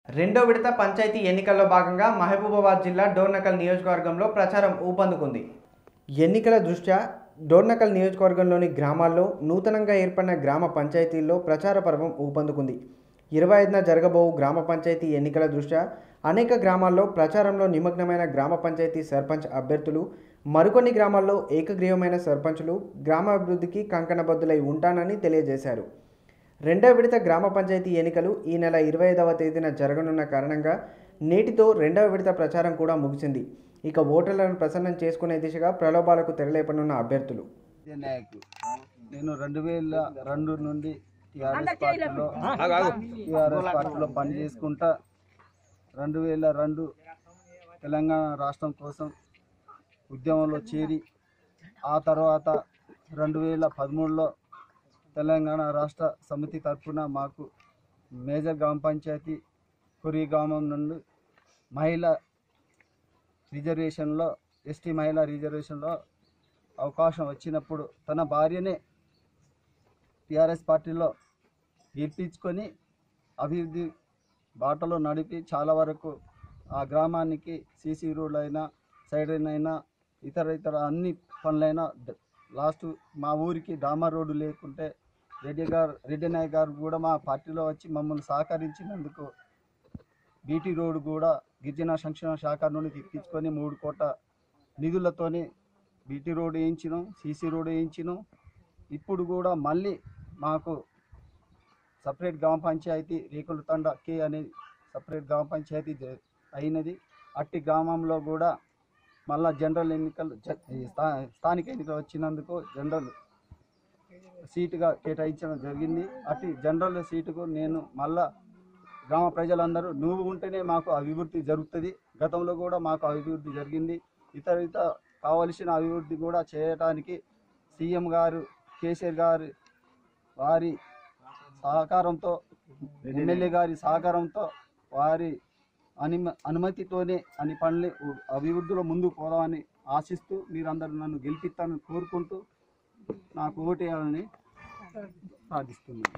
రెండో విడత పంచాయతీ ఎన్నికల్లో భాగంగా మహబూబాబాద్ జిల్లా డోర్నకల్ నియోజకవర్గంలో ప్రచారం ఊపందుకుంది ఎన్నికల దృష్ట్యా డోర్నకల్ నియోజకవర్గంలోని గ్రామాల్లో నూతనంగా ఏర్పడిన గ్రామ పంచాయతీల్లో ప్రచార పర్వం ఊపందుకుంది ఇరవై ఐదున జరగబోవు గ్రామ పంచాయతీ ఎన్నికల దృష్ట్యా అనేక గ్రామాల్లో ప్రచారంలో నిమగ్నమైన గ్రామ పంచాయతీ సర్పంచ్ అభ్యర్థులు మరికొన్ని గ్రామాల్లో ఏకగ్రీవమైన సర్పంచులు గ్రామాభివృద్ధికి కంకణబద్దులై ఉంటానని తెలియజేశారు రెండో విడత గ్రామ పంచాయతీ ఎన్నికలు ఈ నెల ఇరవై ఐదవ తేదీన జరగనున్న కారణంగా నేటితో రెండవ విడత ప్రచారం కూడా ముగిసింది ఇక ఓటర్లను ప్రసన్నం చేసుకునే దిశగా ప్రలోభాలకు తెరలేపనున్న అభ్యర్థులు విజయ నాయక్ నేను రెండు వేల రెండు నుండి టీఆర్ఎస్ పార్టీలో టీఆర్ఎస్ పార్టీలో పనిచేసుకుంటా రెండు వేల రెండు తెలంగాణ రాష్ట్రం కోసం ఉద్యమంలో చేరి ఆ తర్వాత రెండు వేల పదమూడులో తెలంగాణ రాష్ట్ర సమితి తరఫున మాకు మేజర్ గ్రామ పంచాయతీ కురి గ్రామం నుండి మహిళ రిజర్వేషన్లో ఎస్టీ మహిళా రిజర్వేషన్లో అవకాశం వచ్చినప్పుడు తన భార్యనే టీఆర్ఎస్ పార్టీలో గెలిపించుకొని అభివృద్ధి బాటలో నడిపి చాలా వరకు ఆ గ్రామానికి సీసీ రోడ్లు అయినా సైడ్ అయినా ఇతర ఇతర అన్ని పనులైనా ద- లాస్ట్ మా ఊరికి డామర్ రోడ్డు లేకుంటే రెడ్డి గారు రెడ్డి నాయక్ గారు కూడా మా పార్టీలో వచ్చి మమ్మల్ని సహకరించినందుకు బీటీ రోడ్డు కూడా గిరిజన సంక్షేమ శాఖ నుండి తెప్పించుకొని మూడు కోట్ల నిధులతోని బీటీ రోడ్ వేయించినాం సీసీ రోడ్ వేయించినాం ఇప్పుడు కూడా మళ్ళీ మాకు సపరేట్ గ్రామ పంచాయతీ రేకుల తండ కే అనేది సపరేట్ గ్రామ పంచాయతీ జ- అయినది అట్టి గ్రామంలో కూడా మళ్ళా జనరల్ ఎన్నికలు జ- ఈ స్థా- స్థానిక ఎన్నికలు వచ్చినందుకు జనరల్ సీటుగా కేటాయించడం జరిగింది అట్టి జనరల్ సీటుకు నేను మళ్ళా గ్రామ ప్రజలందరూ నువ్వు ఉంటేనే మాకు అభివృద్ధి జరుగుతుంది గతంలో కూడా మాకు అభివృద్ధి జరిగింది ఇతర ఇతర కావలసిన అభివృద్ధి కూడా చేయడానికి సీఎం గారు కేసీఆర్ గారి వారి సహకారంతో ఎమ్మెల్యే గారి సహకారంతో వారి అనిమ అనుమతితోనే అన్ని పనులు అభివృద్ధిలో ముందుకు పోదామని ఆశిస్తూ మీరందరూ నన్ను గెలిపిస్తానని కోరుకుంటూ నాకు ఓటేయాలని ప్రార్థిస్తున్నాను